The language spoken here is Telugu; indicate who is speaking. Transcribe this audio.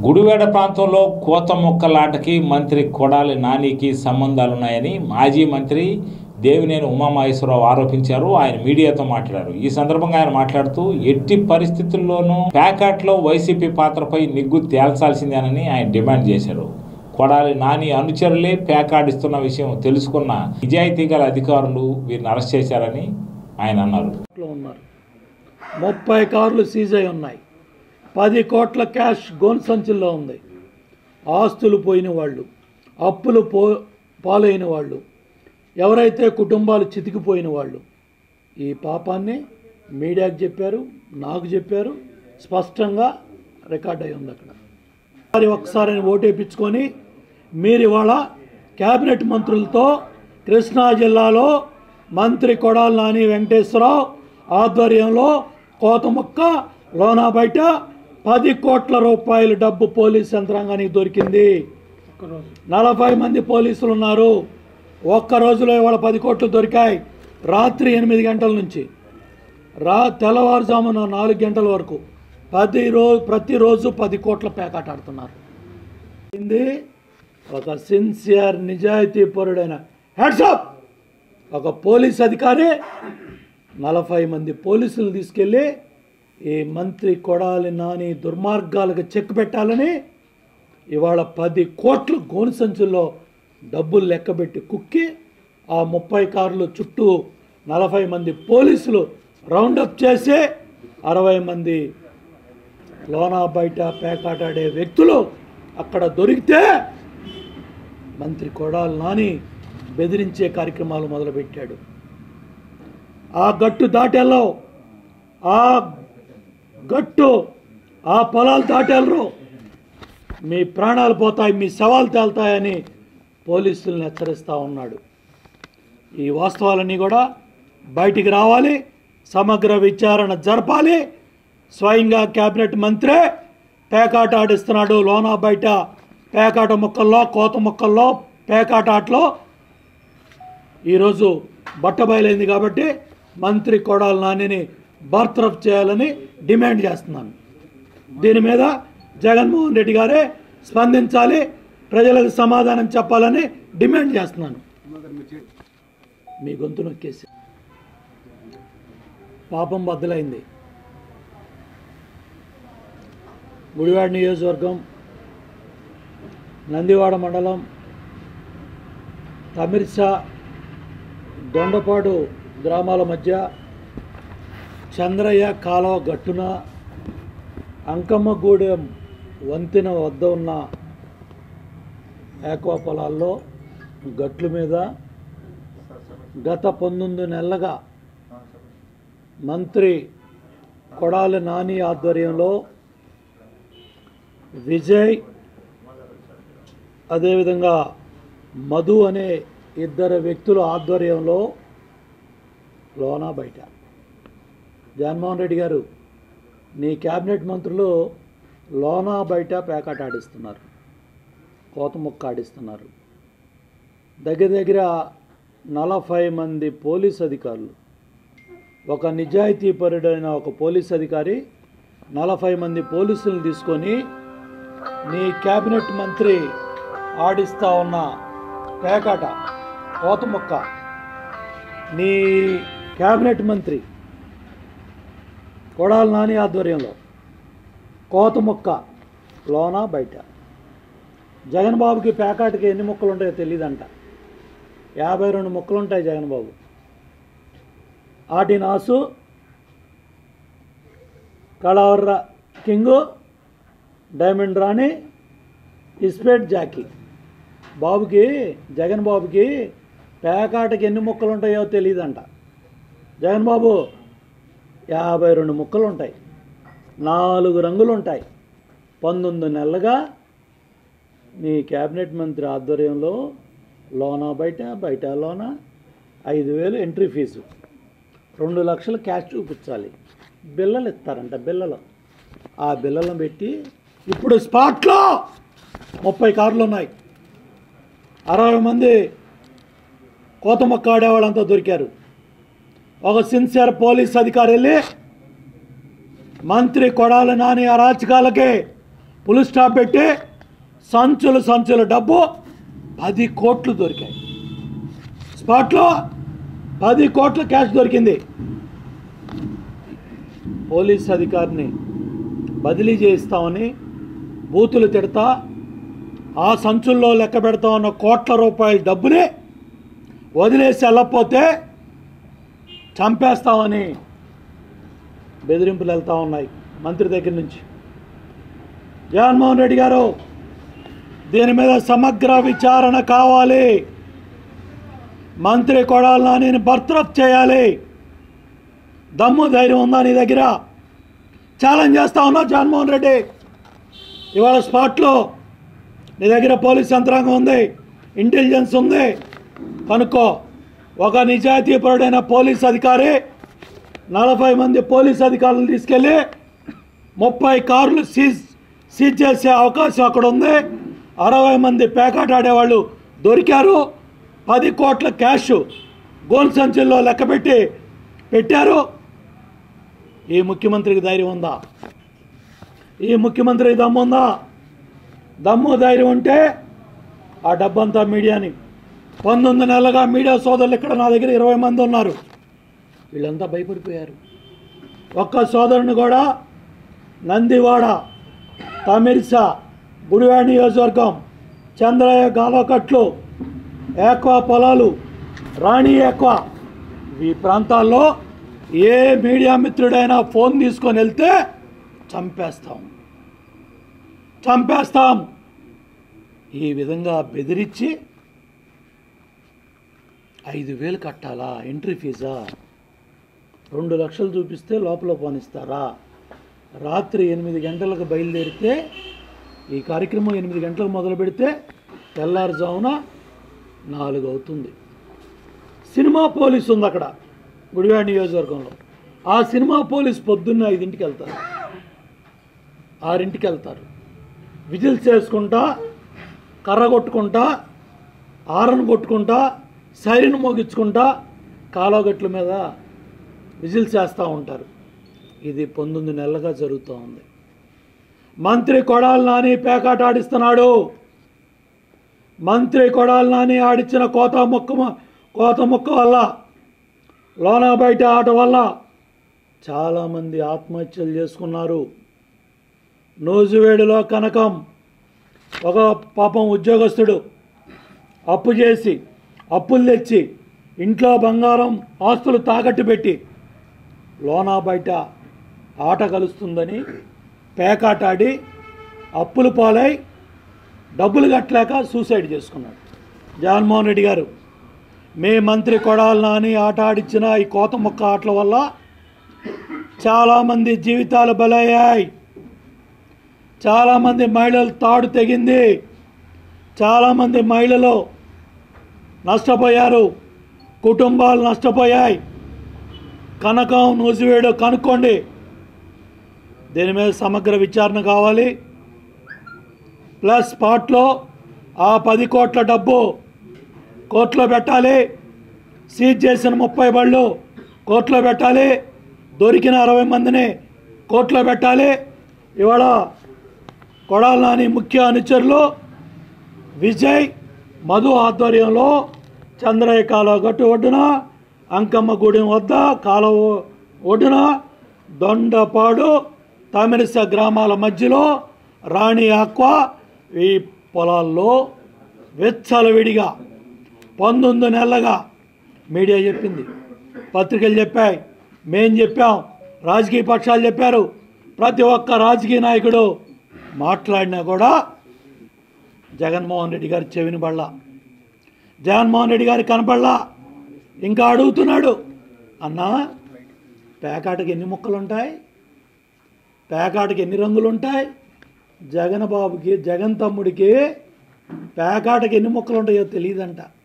Speaker 1: గుడివాడ ప్రాంతంలో కోత మొక్కలాటకి మంత్రి కొడాలి నానికి సంబంధాలున్నాయని మాజీ మంత్రి దేవినేని ఉమామహేశ్వరరావు ఆరోపించారు ఆయన మీడియాతో మాట్లాడారు ఈ సందర్భంగా ఆయన మాట్లాడుతూ ఎట్టి పరిస్థితుల్లోనూ ప్యాకాట్లో వైసీపీ పాత్రపై నిగ్గు తేల్చాల్సిందేనని ఆయన డిమాండ్ చేశారు కొడాలి నాని అనుచరులే ప్యాకాట్ ఇస్తున్న విషయం తెలుసుకున్న నిజాయితీ గల అధికారులు వీరిని అరెస్ట్ చేశారని ఆయన అన్నారు
Speaker 2: లో ఉన్నారు ముప్పై కార్లు సీజ్ అయి ఉన్నాయి పది కోట్ల క్యాష్ గోన్ సంచుల్లో ఉంది ఆస్తులు పోయిన వాళ్ళు అప్పులు పో పాలైన వాళ్ళు ఎవరైతే కుటుంబాలు చితికిపోయిన వాళ్ళు ఈ పాపాన్ని మీడియాకి చెప్పారు నాకు చెప్పారు స్పష్టంగా రికార్డ్ అయి ఉంది అక్కడ ఒకసారి ఒకసారి ఓటేపించుకొని మీరు ఇవాళ కేబినెట్ మంత్రులతో కృష్ణా జిల్లాలో మంత్రి కొడాలి నాని వెంకటేశ్వరరావు ఆధ్వర్యంలో కోతముక్క లోనా బయట పది కోట్ల రూపాయల డబ్బు పోలీస్ యంత్రాంగానికి దొరికింది నలభై మంది పోలీసులు ఉన్నారు ఒక్క రోజులో ఇవాళ పది కోట్లు దొరికాయి రాత్రి ఎనిమిది గంటల నుంచి రా తెల్లవారుజామున నాలుగు గంటల వరకు పది రోజు ప్రతిరోజు పది కోట్ల పేకాట ఆడుతున్నారు ఇది ఒక సిన్సియర్ నిజాయితీ పరుడైన హెడ్సప్ ఒక పోలీస్ అధికారి నలభై మంది పోలీసులు తీసుకెళ్ళి ఈ మంత్రి కొడాలి నాని దుర్మార్గాలకు చెక్ పెట్టాలని ఇవాళ పది కోట్ల గోను సంచుల్లో డబ్బులు లెక్కబెట్టి కుక్కి ఆ ముప్పై కార్లు చుట్టూ నలభై మంది పోలీసులు రౌండప్ చేసి అరవై మంది లోనా బయట పేకాటాడే వ్యక్తులు అక్కడ దొరికితే మంత్రి కొడాలి నాని బెదిరించే కార్యక్రమాలు మొదలుపెట్టాడు ఆ గట్టు దాటెల్లో ఆ గట్టు ఆ పొలాలు దాటెళ్ళరు మీ ప్రాణాలు పోతాయి మీ సవాలు తేలుతాయని పోలీసులను హెచ్చరిస్తూ ఉన్నాడు ఈ వాస్తవాలన్నీ కూడా బయటికి రావాలి సమగ్ర విచారణ జరపాలి స్వయంగా కేబినెట్ మంత్రే పేకాట ఆడిస్తున్నాడు లోనా బయట పేకాట ముక్కల్లో కోత ముక్కల్లో పేకాట ఆటలో ఈరోజు బట్టబయలైంది కాబట్టి మంత్రి కొడాలి నానిని బర్తరఫ్ చేయాలని డిమాండ్ చేస్తున్నాను దీని మీద జగన్మోహన్ రెడ్డి గారే స్పందించాలి ప్రజలకు సమాధానం చెప్పాలని డిమాండ్ చేస్తున్నాను మీ గొంతు నొక్కేసి పాపం బద్దలైంది గుడివాడ నియోజకవర్గం నందివాడ మండలం తమిర్సా దొండపాడు గ్రామాల మధ్య చంద్రయ్య కాలువ గట్టున అంకమ్మగూడెం వంతెన వద్ద ఉన్న ఏకవ పొలాల్లో గట్ల మీద గత పంతొమ్మిది నెలలుగా మంత్రి కొడాలి నాని ఆధ్వర్యంలో విజయ్ అదేవిధంగా మధు అనే ఇద్దరు వ్యక్తుల ఆధ్వర్యంలో లోనా బయట జగన్మోహన్ రెడ్డి గారు నీ క్యాబినెట్ మంత్రులు లోనా బయట పేకాట ఆడిస్తున్నారు కోత ముక్క ఆడిస్తున్నారు దగ్గర దగ్గర నలభై మంది పోలీస్ అధికారులు ఒక నిజాయితీపరుడైన ఒక పోలీస్ అధికారి నలభై మంది పోలీసులను తీసుకొని నీ క్యాబినెట్ మంత్రి ఆడిస్తా ఉన్న పేకాట కోత ముక్క నీ క్యాబినెట్ మంత్రి కొడాలి నాని ఆధ్వర్యంలో కోత ముక్క లోన బయట జగన్ బాబుకి పేకాటకి ఎన్ని ముక్కలు ఉంటాయో తెలియదంట యాభై రెండు ముక్కలు ఉంటాయి జగన్ బాబు ఆటి నాసు కళావర్ర కింగు డైమండ్ రాణి ఇస్పేట్ జాకీ బాబుకి జగన్ బాబుకి పేకాటకి ఎన్ని ముక్కలు ఉంటాయో తెలియదంట జగన్ బాబు యాభై రెండు ముక్కలు ఉంటాయి నాలుగు రంగులు ఉంటాయి పంతొమ్మిది నెలలుగా నీ క్యాబినెట్ మంత్రి ఆధ్వర్యంలో లోనా బయట బయట లోన ఐదు వేలు ఎంట్రీ ఫీజు రెండు లక్షలు క్యాష్ చూపించాలి బిల్లలు ఇస్తారంట బిల్లలు ఆ బిల్లలను పెట్టి ఇప్పుడు స్పాట్లో ముప్పై కార్లు ఉన్నాయి అరవై మంది కోత మొక్క ఆడేవాళ్ళంతా దొరికారు ఒక సిన్సియర్ పోలీస్ అధికారి వెళ్ళి మంత్రి కొడాలి నాని అరాచకాలకి పులి స్టాప్ పెట్టి సంచులు సంచుల డబ్బు పది కోట్లు దొరికాయి స్పాట్లో పది కోట్ల క్యాష్ దొరికింది పోలీస్ అధికారిని బదిలీ చేయిస్తామని బూతులు తిడతా ఆ సంచుల్లో లెక్క పెడతా ఉన్న కోట్ల రూపాయల డబ్బుని వదిలేసి వెళ్ళకపోతే చంపేస్తామని బెదిరింపులు వెళ్తూ ఉన్నాయి మంత్రి దగ్గర నుంచి జగన్మోహన్ రెడ్డి గారు దీని మీద సమగ్ర విచారణ కావాలి మంత్రి కొడాల నానిని బర్తరఫ్ చేయాలి దమ్ము ధైర్యం ఉందా నీ దగ్గర ఛాలెంజ్ చేస్తా ఉన్నా జగన్మోహన్ రెడ్డి ఇవాళ స్పాట్లో నీ దగ్గర పోలీస్ యంత్రాంగం ఉంది ఇంటెలిజెన్స్ ఉంది కనుక్కో ఒక నిజాయితీపరుడైన పోలీస్ అధికారి నలభై మంది పోలీస్ అధికారులను తీసుకెళ్ళి ముప్పై కార్లు సీజ్ సీజ్ చేసే అవకాశం అక్కడ ఉంది అరవై మంది పేకాట ఆడేవాళ్ళు దొరికారు పది కోట్ల క్యాష్ గోల్ సంచుల్లో లెక్కపెట్టి పెట్టారు ఈ ముఖ్యమంత్రికి ధైర్యం ఉందా ఈ ముఖ్యమంత్రికి దమ్ము ఉందా దమ్ము ధైర్యం ఉంటే ఆ డబ్బంతా మీడియాని పంతొమ్మిది నెలలుగా మీడియా సోదరులు ఇక్కడ నా దగ్గర ఇరవై మంది ఉన్నారు వీళ్ళంతా భయపడిపోయారు ఒక్క సోదరుని కూడా నందివాడ తమిర్సా గుడివాడ నియోజకవర్గం చంద్రయ్య గాలకట్లు ఏక్వా పొలాలు రాణి ఏక్వా ఈ ప్రాంతాల్లో ఏ మీడియా మిత్రుడైనా ఫోన్ తీసుకొని వెళ్తే చంపేస్తాం చంపేస్తాం ఈ విధంగా బెదిరించి ఐదు వేలు కట్టాలా ఎంట్రీ ఫీజా రెండు లక్షలు చూపిస్తే లోపల పోనిస్తారా రాత్రి ఎనిమిది గంటలకు బయలుదేరితే ఈ కార్యక్రమం ఎనిమిది గంటలకు మొదలు పెడితే తెల్లారుజామున నాలుగు అవుతుంది సినిమా పోలీస్ ఉంది అక్కడ గుడివాడ నియోజకవర్గంలో ఆ సినిమా పోలీస్ పొద్దున్న ఐదింటికి వెళ్తారు ఆరింటికి వెళ్తారు విజిల్స్ చేసుకుంటా కర్ర కొట్టుకుంటా ఆరన్ కొట్టుకుంటా సైరన్ మోగించుకుంటా కాలువగట్ల మీద విజిల్స్ చేస్తూ ఉంటారు ఇది పంతొమ్మిది నెలలుగా జరుగుతూ ఉంది మంత్రి కొడాలి నాని పేకాట ఆడిస్తున్నాడు మంత్రి కొడాలి నాని ఆడిచ్చిన కోత మొక్క కోత మొక్క వల్ల లోన బయట ఆట వల్ల చాలామంది ఆత్మహత్యలు చేసుకున్నారు నూజివేడులో కనకం ఒక పాపం ఉద్యోగస్తుడు అప్పు చేసి అప్పులు తెచ్చి ఇంట్లో బంగారం ఆస్తులు తాకట్టు పెట్టి లోనా బయట ఆట కలుస్తుందని పేకాటాడి అప్పులు పాలై డబ్బులు కట్టలేక సూసైడ్ చేసుకున్నాడు జగన్మోహన్ రెడ్డి గారు మీ మంత్రి కొడాలి నాని ఆట ఆడిచ్చిన ఈ కోత మొక్క ఆటల వల్ల చాలామంది జీవితాలు బలయ్యాయి చాలామంది మహిళలు తాడు తెగింది చాలామంది మహిళలు నష్టపోయారు కుటుంబాలు నష్టపోయాయి కనకం నూసివేడు కనుక్కోండి దీని మీద సమగ్ర విచారణ కావాలి ప్లస్ స్పాట్లో ఆ పది కోట్ల డబ్బు కోర్టులో పెట్టాలి సీజ్ చేసిన ముప్పై బళ్ళు కోర్టులో పెట్టాలి దొరికిన అరవై మందిని కోర్టులో పెట్టాలి ఇవాళ కొడాలి నాని ముఖ్య అనుచరులు విజయ్ మధు ఆధ్వర్యంలో చంద్రయ్య కాలువ గట్టు ఒడ్డున అంకమ్మ గూడెం వద్ద కాలువ ఒడ్డున దొండపాడు తమిళస గ్రామాల మధ్యలో రాణి ఆక్వా ఈ పొలాల్లో వెచ్చలవిడిగా పంతొమ్మిది నెలలుగా మీడియా చెప్పింది పత్రికలు చెప్పాయి మేం చెప్పాం రాజకీయ పక్షాలు చెప్పారు ప్రతి ఒక్క రాజకీయ నాయకుడు మాట్లాడినా కూడా జగన్మోహన్ రెడ్డి గారి చెవిని బళ్ళ జగన్మోహన్ రెడ్డి గారి కనపడలా ఇంకా అడుగుతున్నాడు అన్నా పేకాటకి ఎన్ని ముక్కలు ఉంటాయి పేకాటకి ఎన్ని రంగులు ఉంటాయి జగన్ బాబుకి జగన్ తమ్ముడికి పేకాటకి ఎన్ని ముక్కలు ఉంటాయో తెలియదంట